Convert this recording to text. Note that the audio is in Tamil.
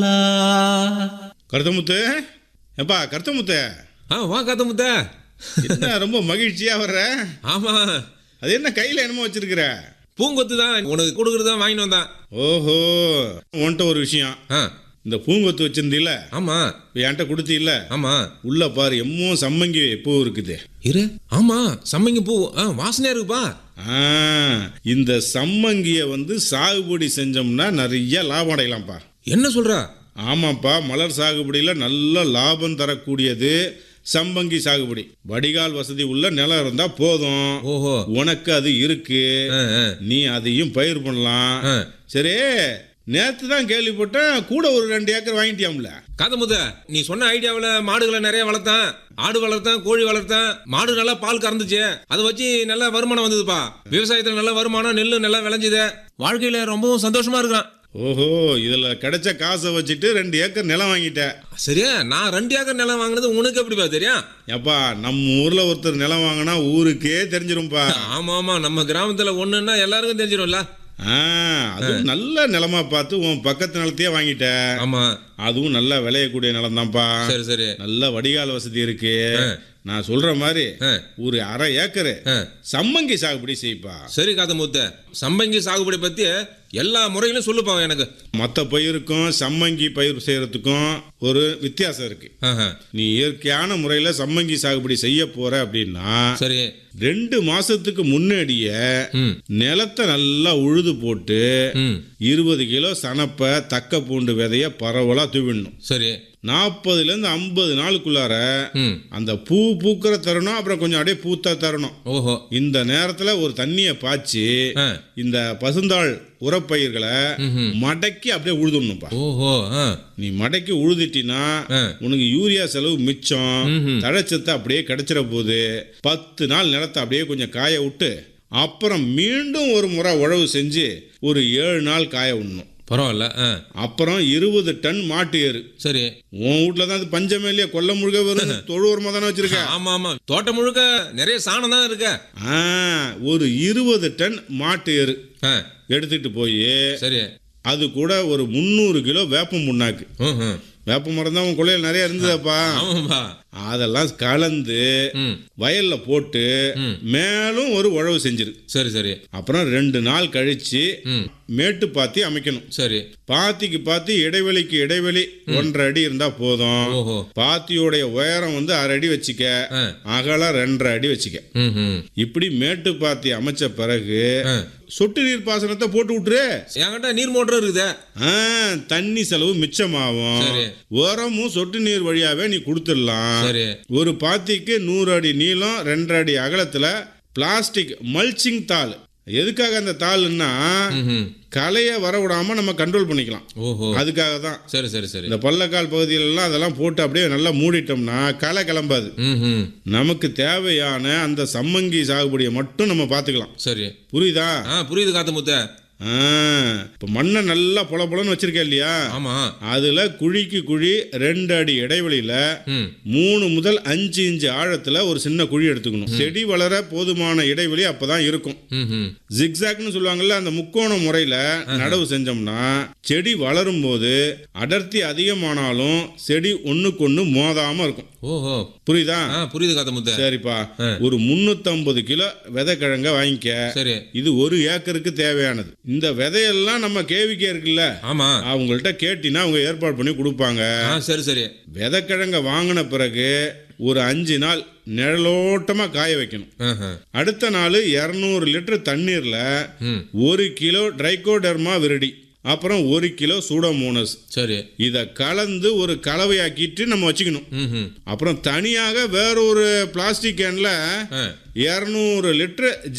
கருத்தமுத்து எப்பா கருத்தமுத்து ஆ வா காத்த முத்த என்ன ரொம்ப மகிழ்ச்சியா வர்ற ஆமா அது என்ன கையில என்னமோ வச்சிருக்கிற பூங்கொத்து தான் உனக்கு கொடுக்குறது தான் வாங்கிட்டு வந்தான் ஓஹோ உன்கிட்ட ஒரு விஷயம் ஆ இந்த பூங்கொத்து வச்சிருந்தீல ஆமா என்கிட்ட கொடுத்தீல்ல ஆமா உள்ள பாரு எம்மோ சம்மங்கி பூ இருக்குது இரு ஆமா சம்மங்கி பூ ஆ வாசனையா இருக்குப்பா ஆ இந்த சம்மங்கிய வந்து சாகுபடி செஞ்சோம்னா நிறைய லாபம் அடையலாம்ப்பா என்ன சொல்ற ஆமாப்பா மலர் சாகுபடியில் நல்ல லாபம் தரக்கூடியது சம்பங்கி சாகுபடி வடிகால் வசதி உள்ள நிலம் இருந்தா போதும் ஓஹோ உனக்கு அது இருக்கு ஆ, ஆ, நீ அதையும் பயிர் பண்ணலாம் ஆ. சரி நேத்து தான் கேள்விப்பட்டேன் கூட ஒரு ரெண்டு ஏக்கர் வாங்கிட்டியாம்ல காத்த முத்த நீ சொன்ன ஐடியாவில் மாடுகளை நிறைய வளர்த்தேன் ஆடு வளர்த்தேன் கோழி வளர்த்தேன் மாடு நல்லா பால் கறந்துச்சு அதை வச்சு நல்ல வருமானம் வந்ததுப்பா விவசாயத்தில் நல்ல வருமானம் நெல்லு நல்லா விளைஞ்சுது வாழ்க்கையில ரொம்பவும் சந்தோஷமா இருக்கிறான் ஓஹோ இதுல கிடைச்ச காசை வச்சுட்டு ரெண்டு ஏக்கர் நிலம் வாங்கிட்ட சரியா நான் ரெண்டு ஏக்கர் நிலம் வாங்கினது உனக்கு எப்படிப்பா தெரியும் ஏப்பா நம்ம ஊர்ல ஒருத்தர் நிலம் வாங்கினா ஊருக்கே தெரிஞ்சிரும்பா ஆமா ஆமா நம்ம கிராமத்துல ஒண்ணுன்னா எல்லாருக்கும் தெரிஞ்சிடும்ல ஆ அதுவும் நல்ல நிலமா பார்த்து உன் பக்கத்து நிலத்தையே வாங்கிட்ட ஆமா அதுவும் நல்லா விளையக்கூடிய நிலம் தான்ப்பா சரி சரி நல்ல வடிகால் வசதி இருக்கு நான் சொல்ற மாதிரி ஆ, ஒரு அரை ஏக்கரு ஆ. சம்மங்கி சாகுபடி செய்ப்பா சரி காத்த மூத்த சம்பங்கி சாகுபடி பத்தி எல்லா முறையிலும் சொல்லுப்பா எனக்கு மற்ற பயிருக்கும் சம்மங்கி பயிர் செய்யறதுக்கும் ஒரு வித்தியாசம் இருக்கு ஆஹா. நீ இயற்கையான முறையில் சம்மங்கி சாகுபடி செய்ய போற அப்படின்னா சரி ரெண்டு மாசத்துக்கு முன்னாடியே ம் நிலத்தை நல்லா உழுது போட்டு ம் இருபது கிலோ சனப்பை தக்க பூண்டு விதைய பரவலா தூவிடணும் சரி நாற்பதுலேருந்து ஐம்பது நாளுக்குள்ளார ம் அந்த பூ பூக்கிற தருணம் அப்புறம் கொஞ்சம் அப்படியே பூத்தா தரணும் ஓஹோ இந்த நேரத்தில் ஒரு தண்ணியை பாய்ச்சி ஆ இந்த பசுந்தாள் உரப்பயிர்களை ம்ஹும். மடக்கி அப்படியே உழுதுடணும்ப்பா ஓஹோ ஆ நீ மடக்கி உழுதுட்டினா ஆ. உனக்கு யூரியா செலவு மிச்சம் ம்ஹும். தழைச்சத்தை அப்படியே கிடைச்சிட போகுது பத்து நாள் நிலத்தை அப்படியே கொஞ்சம் காய விட்டு அப்புறம் மீண்டும் ஒரு முறை உழவு செஞ்சு ஒரு ஏழு நாள் காய விடணும் பரவாயில்ல ஆ அப்புறம் இருபது டன் மாட்டு ஏறு சரி உன் வீட்டில் தான் அது பஞ்சமே இல்லையா கொல்ல முழுக்க வெறும் தொழு உரமாக தானே வச்சிருக்க ஆமா ஆமா தோட்டம் முழுக்க நிறைய சாணம் தான் இருக்க ஆ ஒரு இருபது டன் மாட்டு எரு ஆ எடுத்துட்டு போய் சரி அது கூட ஒரு முந்நூறு கிலோ வேப்பம் புண்ணாக்கு ம் ம் வேப்ப மரம் தான் உன் கொள்ளையில் நிறைய இருந்ததப்பா ஆமாம்பா அதெல்லாம் கலந்து ம் வயல்ல போட்டு ம். மேலும் ஒரு உழவு செஞ்சிரு சரி சரி அப்புறம் ரெண்டு நாள் கழிச்சு ம் மேட்டு பாத்தி அமைக்கணும் சரி பாத்திக்கு பாத்தி இடைவெளிக்கு இடைவெளி ஒன்றரை அடி இருந்தா போதும் ஓஹோ பாத்தியோடைய உயரம் வந்து அரை அடி வச்சுக்க ஆ அகலம் ரெண்டரை அடி வச்சுக்க ம் ம் இப்படி மேட்டு பாத்தி அமைச்ச பிறகு ஆ சொட்டு நீர் பாசனத்தை போட்டு விட்டுரு என்கிட்ட நீர் மோட்டர் இருக்குதே ஆ, தண்ணி செலவு மிச்சமாகும் சரி. உரமும் சொட்டு நீர் வழியாவே நீ கொடுத்துடலாம் சரி ஒரு பாத்திக்கு நூறு அடி நீளம் ரெண்டரை அடி அகலத்துல பிளாஸ்டிக் மல்ச்சிங் தாள் எதுக்காக அந்த தாள்னா ம் களையை வர விடாம நம்ம கண்ட்ரோல் பண்ணிக்கலாம் ஓஹோ அதுக்காக தான் சரி சரி சரி இந்த பள்ளக்கால் பகுதியிலலாம் அதெல்லாம் போட்டு அப்படியே நல்லா மூடிட்டோம்னா களை கிளம்பாது ம் ம் நமக்கு தேவையான அந்த சம்மங்கி சாகுபடியை மட்டும் நம்ம பார்த்துக்கலாம் சரி புரியுதா ஆ புரியுது காத்த முத்த ஆ, இப்ப மண்ணை நல்லா பொல பொலன்னு வச்சிருக்க இல்லையா ஆமா அதுல குழிக்கு குழி ரெண்டு அடி இடைவெளியில ம் மூணு முதல் அஞ்சு இன்ச்சு ஆழத்துல ஒரு சின்ன குழி எடுத்துக்கணும் செடி வளர போதுமான இடைவெளி அப்பதான் இருக்கும் ம் ம் ஜிக்ஸாக்னு சொல்லுவாங்கல்ல அந்த முக்கோண முறையில நடவு செஞ்சோம்னா செடி வளரும் போது அடர்த்தி அதிகமானாலும் செடி ஒண்ணுக்கு ஒண்ணு மோதாம இருக்கும் ஓஹோ புரியுதா ஆ புரியுது காத்த முத்த சரிப்பா ஆ. ஒரு முன்னூத்தம்பது கிலோ விதைக்கிழங்க வாங்கிக்க சரி இது ஒரு ஏக்கருக்கு தேவையானது இந்த விதையெல்லாம் நம்ம கேவிக்கே இருக்குல்ல ஆமா அவங்கள்ட்ட கேட்டினா அவங்க ஏற்பாடு பண்ணி கொடுப்பாங்க ஆ சரி சரி விதைக்கிழங்க வாங்கின பிறகு ஒரு அஞ்சு நாள் நிழலோட்டமா காய வைக்கணும் ஆஹா. அடுத்த நாள் இரநூறு லிட்டர் தண்ணீர்ல ம் ஒரு கிலோ ட்ரைகோடர்மா விரடி அப்புறம் ஒரு கிலோ சூடோமோனஸ் சரி இதை கலந்து ஒரு கலவையாக்கிட்டு நம்ம வச்சுக்கணும் ம் ம் அப்புறம் தனியாக வேற ஒரு பிளாஸ்டிக் கேன்ல ஆ இரநூறு லிட்டர்